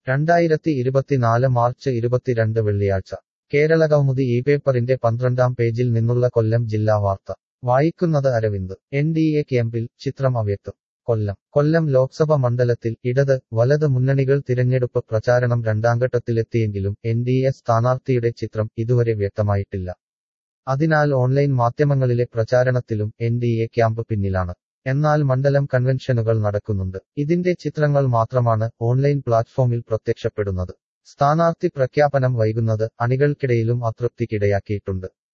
രണ്ടായിരത്തി ഇരുപത്തിനാല് മാർച്ച് ഇരുപത്തിരണ്ട് വെള്ളിയാഴ്ച കേരള കൗമുദി ഈ പേപ്പറിന്റെ പന്ത്രണ്ടാം പേജിൽ നിന്നുള്ള കൊല്ലം ജില്ലാ വാർത്ത വായിക്കുന്നത് അരവിന്ദ് എൻ ഡി എ ക്യാമ്പിൽ ചിത്രം അവ്യക്തം കൊല്ലം കൊല്ലം ലോക്സഭ മണ്ഡലത്തിൽ ഇടത് വലത് മുന്നണികൾ തിരഞ്ഞെടുപ്പ് പ്രചാരണം രണ്ടാംഘട്ടത്തിലെത്തിയെങ്കിലും എൻ ഡി എ സ്ഥാനാർത്ഥിയുടെ ചിത്രം ഇതുവരെ വ്യക്തമായിട്ടില്ല അതിനാൽ ഓൺലൈൻ മാധ്യമങ്ങളിലെ പ്രചാരണത്തിലും എൻ ഡി എ ക്യാമ്പ് പിന്നിലാണ് എന്നാൽ മണ്ഡലം കൺവെൻഷനുകൾ നടക്കുന്നുണ്ട് ഇതിന്റെ ചിത്രങ്ങൾ മാത്രമാണ് ഓൺലൈൻ പ്ലാറ്റ്ഫോമിൽ പ്രത്യക്ഷപ്പെടുന്നത് സ്ഥാനാർത്ഥി പ്രഖ്യാപനം വൈകുന്നത് അണികൾക്കിടയിലും അതൃപ്തിക്കിടയാക്കിയിട്ടുണ്ട്